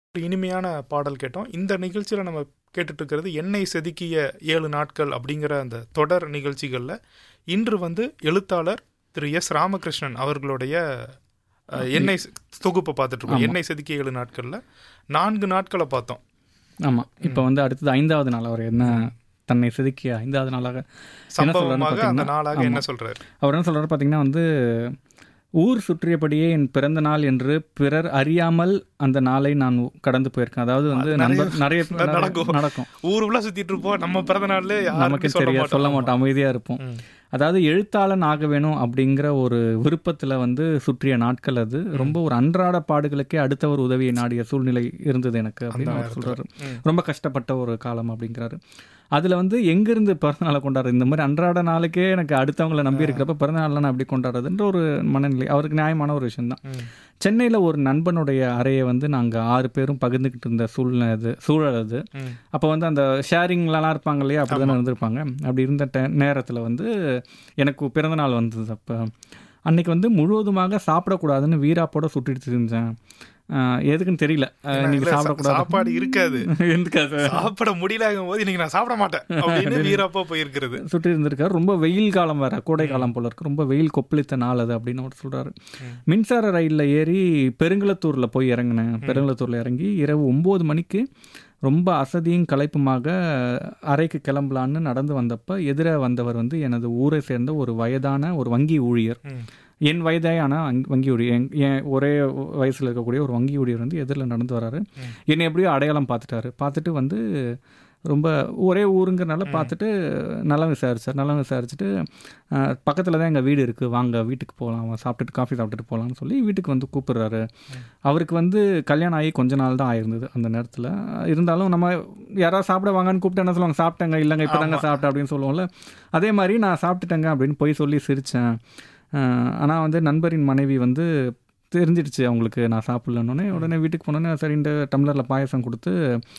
ஒரு இனிமையான பாடல் கேட்டோம் இந்த நிகழ்ச்சியில் நம்ம கேட்டுட்டு இருக்கிறது எண்ணெய் செதுக்கிய ஏழு நாட்கள் அப்படிங்கிற அந்த தொடர் நிகழ்ச்சிகளில் இன்று வந்து எழுத்தாளர் திரு எஸ் ராமகிருஷ்ணன் அவர்களுடைய அஹ், எண்ணெய் செ- தொகுப்பை பார்த்துட்டு இருக்கோம் ஆமா. எண்ணெய் செதுக்கிய ஏழு நாட்களில் நான்கு நாட்களை பார்த்தோம் ஆமாம் இப்போ வந்து அடுத்தது ஐந்தாவது நாள் அவர் என்ன தன்னை செதுக்கிய ஐந்தாவது நாளாக என்ன சொல்றாருன்னு சம்பவமாக அந்த பார்த்தீங்கன்னா, நாளாக என்ன ஆமா. சொல்றாரு அவர் என்ன சொல்றாரு பார்த்தீங்கன்னா வந்து ஊர் சுற்றியபடியே என் பிறந்த நாள் என்று பிறர் அறியாமல் அந்த நாளை நான் கடந்து போயிருக்கேன் அதாவது வந்து அது நிறைய- நண்பர் நிறைய ந- நடக்கும். நடக்கும் ஊர் உள்ள சுத்திட்டு இருப்போம் நம்ம பிறந்த நாள்ல நமக்கு யாருக்கும் சொல்ல தெரியாது சொல்ல மாட்டோம் மாட்டோம் அமைதியாக இருப்போம் ம். அதாவது எழுத்தாளன் ஆக வேணும் அப்படிங்கிற ஒரு விருப்பத்தில் வந்து சுற்றிய நாட்கள் அது ரொம்ப ஒரு அன்றாட பாடுகளுக்கே அடுத்தவர் உதவியை நாடிய சூழ்நிலை இருந்தது எனக்கு அப்படின்னு அவர் சொல்றாரு ம். ரொம்ப கஷ்டப்பட்ட ஒரு காலம் அப்படிங்கிறாரு அதில் வந்து எங்கேருந்து பிறந்தநாளை கொண்டாடுறது இந்த மாதிரி அன்றாட நாளுக்கே எனக்கு அடுத்தவங்களை நம்பி இருக்கிறப்ப பிறந்தநாளில் நான் எப்படி கொண்டாடுறதுன்ற ஒரு மனநிலை அவருக்கு நியாயமான ஒரு விஷயம்தான் ம். சென்னையில் ஒரு நண்பனுடைய அறையை வந்து நாங்கள் ஆறு பேரும் பகிர்ந்துக்கிட்டு இருந்த சூழ்நிலை அது சூழல் அது ம். அப்போ வந்து அந்த ஷேரிங்லலாம் இருப்பாங்க இல்லையா அப்படி தானே இருந்திருப்பாங்க அப்படி இருந்த டே நேரத்தில் வந்து எனக்கு பிறந்த நாள் வந்தது அப்போ அன்னைக்கு வந்து முழுவதுமாக சாப்பிடக்கூடாதுன்னு வீராப்போட சுட்டிட்டு இருந்தேன் ஆஹ் எதுக்குன்னு தெரியல ஆஹ் இல்ல, நீங்க சா- சாப்பிடக்கூடாது சாப்பாடு இருக்காது இருக்காது சாப்பிட முடியலங்கும் போது இன்னைக்கு நான் சாப்பிட மாட்டேன் அப்படின்னு வீரப்பா போயிருக்கிறது சுற்றி இருந்திருக்காரு ரொம்ப வெயில் காலம் வேற கோடை காலம் போல இருக்கு ரொம்ப வெயில் கொப்பளித்த நாள் அது அப்படின்னு அவர் சொல்றாரு ம். மின்சார ரயிலில் ஏறி பெருங்குளத்தூர்ல போய் இறங்கினேன் பெருங்குளத்தூர்ல இறங்கி இரவு ஒம்பது மணிக்கு ரொம்ப அசதியும் களைப்புமாக அறைக்கு கிளம்பலான்னு நடந்து வந்தப்ப எதிர வந்தவர் வந்து எனது ஊரை சேர்ந்த ஒரு வயதான ஒரு வங்கி ஊழியர் ம். என் வயதான வங்கி- வங்கி ஊழியர் என் என் ஒரே வயசில் இருக்கக்கூடிய ஒரு வங்கி ஊழியர் வந்து எதிரில் நடந்து வராரு ம். என்னை எப்படியோ அடையாளம் பார்த்துட்டாரு பார்த்துட்டு வந்து ரொம்ப ஒரே ஊருங்கிறனால பார்த்துட்டு நலம் விசாரிச்சார் நலம் விசாரிச்சுட்டு பக்கத்தில் தான் எங்கள் வீடு இருக்குது வாங்க வீட்டுக்கு போகலாம் சாப்பிட்டுட்டு காஃபி சாப்பிட்டுட்டு போகலான்னு சொல்லி வீட்டுக்கு வந்து கூப்பிடுறாரு அவருக்கு வந்து கல்யாணம் ஆகி கொஞ்ச நாள் தான் ஆயிருந்தது அந்த நேரத்தில் இருந்தாலும் நம்ம யாராவது சாப்பிட வாங்கன்னு கூப்பிட்டு என்ன சொல்லுவாங்க சாப்பிட்டேங்க இல்லைங்க இப்போ தாங்க சாப்பிட்டேன் அப்படின்னு சொல்லுவோம்ல அதே மாதிரி நான் சாப்பிட்டுட்டேங்க அப்படின்னு போய் சொல்லி சிரித்தேன் ஆனால் வந்து நண்பரின் மனைவி வந்து தெரிஞ்சிடுச்சு அவங்களுக்கு நான் சாப்பிட்லன்னொடனே உடனே வீட்டுக்கு போனோன்னே சரி இந்த டம்ளரில் பாயசம் கொடுத்து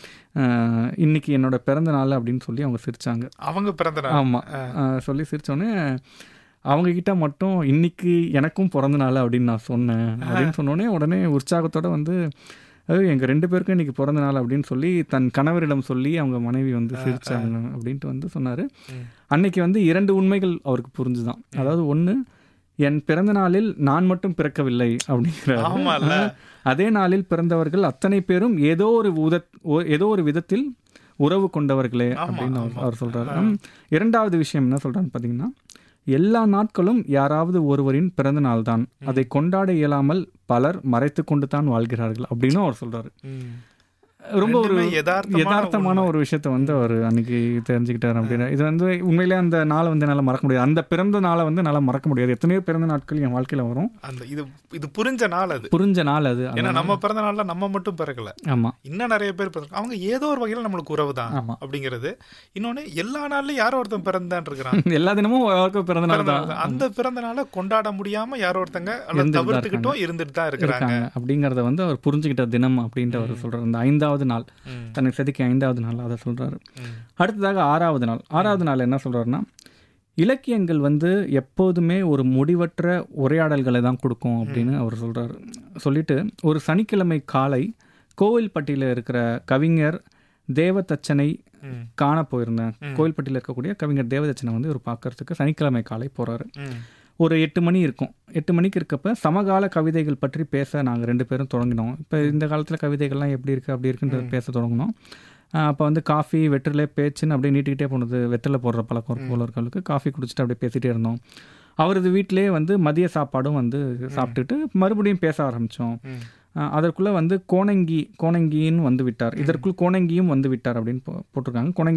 அஹ், இன்னைக்கு என்னோட பிறந்த நாள் அப்படின்னு சொல்லி அவங்க சிரிச்சாங்க அவங்க பிறந்த நாள் ஆமாம் சொல்லி சிரிச்சோடனே அவங்க கிட்ட மட்டும் இன்னைக்கு எனக்கும் பிறந்த நாள் அப்படின்னு நான் சொன்னேன் அப்படின்னு சொன்னோடனே உடனே உற்சாகத்தோட வந்து அது எங்கள் ரெண்டு பேருக்கும் இன்னைக்கு பிறந்த நாள் அப்படின்னு சொல்லி தன் கணவரிடம் சொல்லி அவங்க மனைவி வந்து சிரிச்சாங்க அப்படின்ட்டு வந்து சொன்னார் ம். அன்னைக்கு வந்து இரண்டு உண்மைகள் அவருக்கு புரிஞ்சுதான் அதாவது ஒன்று என் பிறந்த நாளில் நான் மட்டும் பிறக்கவில்லை அப்படிங்கிறாரு ஆமால்ல அதே நாளில் பிறந்தவர்கள் அத்தனை பேரும் ஏதோ ஒரு உத ஒ- ஏதோ ஒரு விதத்தில் உறவு கொண்டவர்களே ஆமா, அப்படின்னு அவர் ஆமா. அவர் சொல்றாரு ம், இரண்டாவது விஷயம் என்ன சொல்றான்னு பார்த்தீங்கன்னா எல்லா நாட்களும் யாராவது ஒருவரின் பிறந்த நாள் தான் அதை கொண்டாட இயலாமல் பலர் மறைத்து கொண்டு தான் வாழ்கிறார்கள் அப்படின்னு அவர் சொல்றாரு ம். ரொம்ப ஒரு ரெண்டுமே யதார்த்தமான யதார்த்தமான உண்மை. ஒரு விஷயத்த வந்து அவர் அன்னைக்கு தெரிஞ்சுக்கிட்டார் அப்படின்னு இது வந்து உண்மையிலே அந்த நாளை வந்து என்னால் மறக்க முடியாது அந்த பிறந்த நாளை வந்து என்னால் மறக்க முடியாது எத்தனையோ பிறந்த நாட்கள் என் வாழ்க்கையில் வரும் அந்த இது இது புரிஞ்ச நாள் அது புரிஞ்ச நாள் அது ஏன்னா நம்ம பிறந்த நாள்ல நம்ம மட்டும் பிறக்கல ஆமாம் இன்னும் நிறைய பேர் பிறக்க அவங்க ஏதோ ஒரு வகையில நம்மளுக்கு உறவு தான் ஆமா. அப்படிங்கிறது இன்னொன்னு எல்லா நாள்லயும் யாரோ ஒருத்தன் பிறந்தான் இருக்கிறான் எல்லா தினமும் யாருக்கும் பிறந்த நாள் பிறந்த தான் நாள். அந்த பிறந்த நாளை கொண்டாட முடியாம யாரோ ஒருத்தங்க அல்லது இருந்துட்டு தான் தவிர்த்துக்கிட்டோ இருந்துட்டு தான் இருக்கிறாங்க இருக்காங்க அப்படிங்கிறத வந்து அவர் புரிஞ்சுக்கிட்ட தினம் அப்படின்ட்டு அவர் சொல்றாரு இந்த ஐந்தாவது நாள் ம். தனக்கு செதுக்கி ஐந்தாவது நாள் அதை சொல்றாரு ம். அடுத்ததாக ஆறாவது நாள் ஆறாவது நாள் என்ன சொல்றாருன்னா இலக்கியங்கள் வந்து எப்போதுமே ஒரு முடிவற்ற உரையாடல்களை தான் கொடுக்கும் அப்படின்னு அவர் சொல்றாரு சொல்லிட்டு ஒரு சனிக்கிழமை காலை கோவில்பட்டியில் இருக்கிற கவிஞர் தேவதச்சனை ம். காண போயிருந்தேன் கோவில்பட்டியில் இருக்கக்கூடிய கவிஞர் தேவதச்சனை வந்து ஒரு பார்க்கறதுக்கு சனிக்கிழமை காலை போறாரு ம். ஒரு எட்டு மணி இருக்கும் எட்டு மணிக்கு இருக்கப்ப சமகால கவிதைகள் பற்றி பேச நாங்கள் ரெண்டு பேரும் தொடங்கினோம் இப்போ இந்த காலத்தில் கவிதைகள்லாம் எப்படி இருக்குது அப்படி இருக்குன்றது பேச தொடங்கினோம் அப்போ வந்து காஃபி வெற்றிலை பேச்சுன்னு அப்படியே நீட்டிக்கிட்டே போனது வெற்றிலை போடுற பழக்கம் இருக்கும் போலர்களுக்கு காஃபி குடிச்சிட்டு அப்படியே பேசிகிட்டே இருந்தோம் அவரது வீட்டிலே வந்து மதிய சாப்பாடும் வந்து சாப்பிட்டுட்டு மறுபடியும் பேச ஆரம்பித்தோம் ம். அதற்குள்ளே வந்து கோணங்கி கோணங்கின்னு வந்து விட்டார் இதற்குள் கோணங்கியும் வந்து விட்டார் அப்படின்னு போ- போட்டிருக்காங்க கோணங்கி